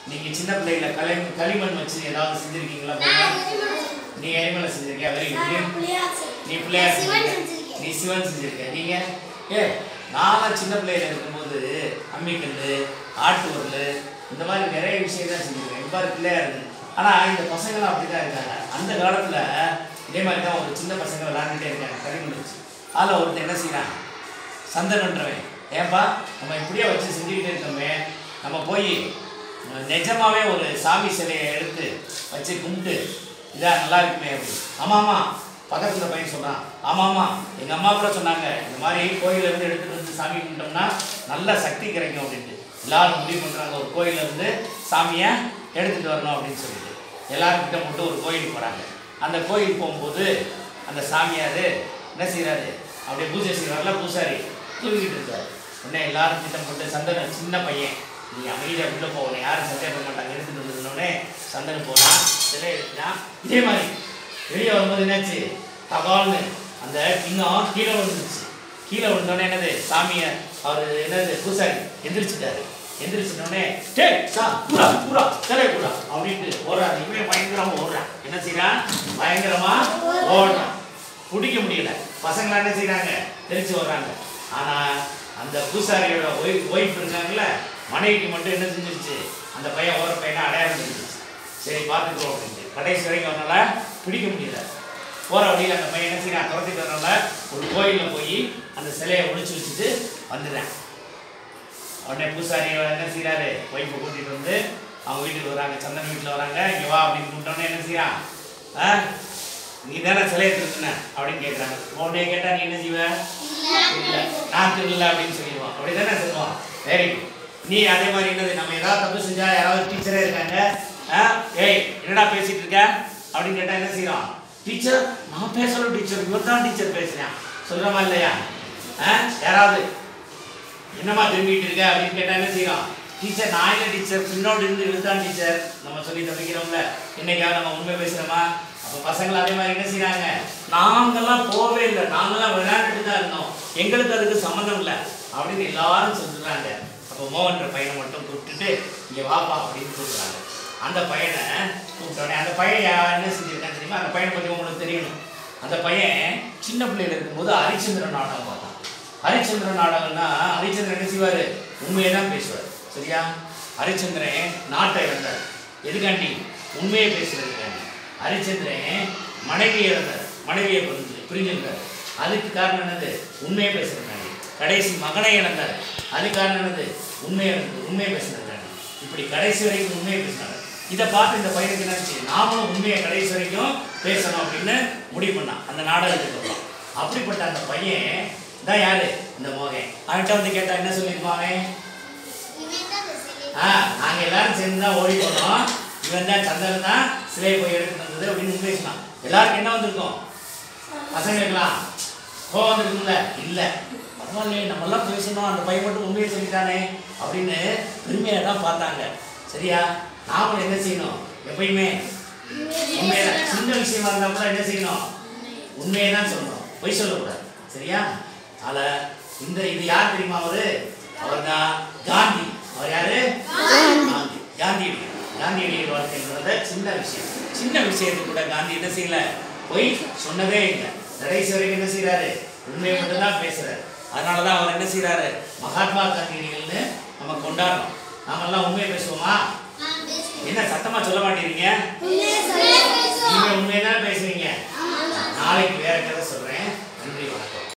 நீங்க சின்ன பிள்ளைகள களி களிமண் வச்சு ஏதாவது செஞ்சிருக்கீங்களா நீ எரிமலை செஞ்சிருக்கியா வெரி குட் நீ பிள்ளையார் செஞ்சிருக்க நீ சிவன் செஞ்சிருக்க நீங்க ஏ நான்லாம் சின்ன பிள்ளையில இருக்கும்போது அம்மிக்கல் ஆட்டு உருள் இந்த மாதிரி நிறைய விஷயம் தான் செஞ்சிருக்கேன் இப்போ பிள்ளையார் இருக்கு ஆனா இந்த பசங்களாம் அப்படிதான் இருக்காங்க அந்த காலத்துல இதே மாதிரி தான் ஒரு சின்ன பசங்க விளையாண்டுட்டே இருக்காங்க களிமண் வச்சு அதில் ஒருத்தன் என்ன செய்யறான் சந்தனன்றவன் ஏன்பா நம்ம இப்படியே வச்சு செஞ்சுக்கிட்டே இருக்கோமே நம்ம போய் நிஜமாவே ஒரு சாமி சிலையை எடுத்து வச்சு கும்பிட்டு இதா நல்லா இருக்குமே அப்படி ஆமாம் ஆமாம் பக்கத்தில் பையன் சொல்கிறான் ஆமாம் ஆமாம் எங்கள் அம்மா கூட சொன்னாங்க இந்த மாதிரி கோயில்ல இருந்து எடுத்துகிட்டு வந்து சாமி கும்பிட்டோம்னா நல்ல சக்தி கிடைக்கும் அப்படின்ட்டு எல்லாரும் முடிவு பண்ணுறாங்க ஒரு கோயில்ல இருந்து சாமியை எடுத்துகிட்டு வரணும் அப்படின்னு சொல்லிட்டு எல்லாரும் கிட்ட மட்டும் ஒரு கோயிலுக்கு போகிறாங்க அந்த கோயிலுக்கு போகும்போது அந்த சாமியார் என்ன செய்கிறாரு அப்படியே பூஜை செய்வார்ல பூசாரி தூங்கிட்டு இருக்காரு உடனே எல்லாரும் திட்டம் போட்டு சந்தன சின்ன பையன் நீ அமைதியாக உள்ள போகணும் யாரும் சந்தேக பண்ண மாட்டாங்க எடுத்துட்டு வந்ததுனோடனே சந்தனம் போனான் சிலை எடுத்தான் இதே மாதிரி வெளியே வரும்போது என்னாச்சு தகால்னு அந்த கிங்கம் கீழே விழுந்துருச்சு கீழே விழுந்தோடனே என்னது சாமியை அவர் என்னது பூசாரி எந்திரிச்சிட்டாரு எந்திரிச்சிட்டோடனே டே சா பூரா பூரா சிலை பூரா அப்படின்ட்டு ஓடுறாரு இவன் பயங்கரமா ஓடுறான் என்ன செய்யறான் பயங்கரமா ஓடுறான் பிடிக்க முடியல பசங்க என்ன செய்றாங்க தெரிச்சு வர்றாங்க ஆனா அந்த பூசாரியோட ஒய்ஃப் ஒய்ஃப் இருக்காங்கல்ல மனைவிக்கு மட்டும் என்ன செஞ்சிருச்சு அந்த பையன் ஓர பையனை அடையாளம் செஞ்சிருச்சு சரி பார்த்துக்கிறோம் அப்படின்ட்டு கடைசி வரைக்கும் அவனால பிடிக்க முடியல போற வழியில் அந்த பையன் என்ன செய்யறான் துரத்திட்டு வரனால ஒரு கோயிலில் போய் அந்த சிலையை ஒளிச்சு வச்சுட்டு வந்துடுறேன் உடனே பூசாரி என்ன செய்யறாரு ஒய்ஃபை கூட்டிட்டு வந்து அவங்க வீட்டுக்கு வராங்க சந்தன வீட்டில் வராங்க இங்கே வா அப்படின்னு கூப்பிட்டோன்னே என்ன செய்யறான் ஆ நீ தானே சிலையை திருத்தின அப்படின்னு கேட்குறாங்க உடனே கேட்டா நீ என்ன செய்வ இல்லை நான் திருடல அப்படின்னு சொல்லிடுவான் அப்படி தானே சொல்லுவான் வெரி குட் நீ அதே மாதிரி என்னது நம்ம ஏதாவது தப்பு செஞ்சா யாராவது டீச்சரே இருக்காங்க ஆ ஏய் என்னடா பேசிட்டு இருக்க அப்படின்னு கேட்டா என்ன செய்யறோம் டீச்சர் நான் பேசல டீச்சர் இவர் தான் டீச்சர் பேசுறேன் சொல்றமா இல்லையா ஆ யாராவது என்னம்மா திரும்பிட்டு இருக்க அப்படின்னு கேட்டா என்ன செய்யறோம் டீச்சர் நான் இல்லை டீச்சர் பின்னோடு இருந்து இழுத்தான் டீச்சர் நம்ம சொல்லி தப்பிக்கிறோம்ல இன்னைக்காவது நம்ம உண்மை பேசுறோமா அப்போ பசங்கள் அதே மாதிரி என்ன செய்றாங்க நாங்கெல்லாம் போவே இல்லை நாங்கெல்லாம் விளையாண்டுட்டு தான் இருந்தோம் எங்களுக்கு அதுக்கு சம்மந்தம் இல்லை அப்படின்னு எல்லாரும் சொல்றாங்க அப்போ மோகன்ற பையனை மட்டும் கூப்பிட்டுட்டு இங்கே வாப்பா அப்படின்னு கூப்பிடுறாங்க அந்த பையனை கூப்பிட்டோடனே அந்த பையன் யா- என்ன செஞ்சிருக்கான்னு தெரியுமா அந்த பையனை பற்றி உங்களுக்கு தெரியணும் அந்த பையன் சின்ன பிள்ளையில இருக்கும்போது ஹரிச்சந்திரன் நாடகம் பார்த்தான் ஹரிச்சந்திரன் நாடகம்னா ஹரிச்சந்திரன் என்ன செய்வார் உண்மையை தான் பேசுவார் சரியா ஹரிச்சந்திரன் நாட்டை இழந்தார் எதுக்காண்டி உண்மையை பேசுறதுக்காண்டி ஹரிச்சந்திரன் மனைவியை இழந்தார் மனைவியை பிரிஞ்சு பிரிஞ்சிருந்தார் அதுக்கு காரணம் என்னது உண்மையை பேசுறதுக்காண்டி கடைசி மகனை இழந்தார் அது காரணம் என்னது உண்மையை உண்மையை பேசுறதுக்காண்டி இப்படி கடைசி வரைக்கும் உண்மையை பேசினாங்க இதை பார்த்து இந்த பையனுக்கு என்னாச்சு நாமளும் உண்மையை கடைசி வரைக்கும் பேசணும் அப்படின்னு முடிவு பண்ணான் அந்த நாடகத்துக்கு அப்புறம் அப்படிப்பட்ட அந்த பையன் தான் யாரு இந்த மோகன் அவன்கிட்ட வந்து கேட்டா என்ன சொல்லியிருப்பான் அவன் ஆ நாங்க எல்லாரும் சேர்ந்து தான் ஓடி போனோம் இவன் தான் சந்திரன் தான் சிலையை போய் எடுத்துட்டு வந்தது அப்படின்னு பேசினான் எல்லாருக்கும் என்ன வந்திருக்கும் பசங்களுக்கெல்லாம் கோவம் வந்திருக்கும்ல இல்ல பரவாயில்லையே நம்ம எல்லாம் பேசணும் அந்த பையன் மட்டும் உண்மையை சொல்லிட்டானே அப்படின்னு பெருமையா தான் பார்த்தாங்க சரியா நாமளும் என்ன செய்யணும் எப்பயுமே உண்மையை சின்ன விஷயமா இருந்தா கூட என்ன செய்யணும் உண்மையை தான் சொல்லணும் பொய் சொல்லக்கூடாது சரியா அதனால இந்த இது யார் தெரியுமா அவரு அவர் தான் காந்தி அவர் யாரு காந்தி காந்தியடி காந்தியடிகள் வாழ்க்கைன்றத சின்ன விஷயம் சின்ன விஷயத்துக்கு கூட காந்தி என்ன செய்யல பொய் சொன்னதே இல்லை கடைசி வரைக்கும் என்ன செய்யறாரு உண்மையை மட்டும்தான் பேசுறாரு அதனால தான் அவர் என்ன செய்யறாரு மகாத்மா காந்தியடிகள்னு நம்ம கொண்டாடுறோம் நாமெல்லாம் உண்மையை பேசுவோமா என்ன சத்தமா சொல்ல மாட்டேங்கிறீங்க நீங்க உண்மையை தான் பேசுவீங்க நாளைக்கு வேற கதை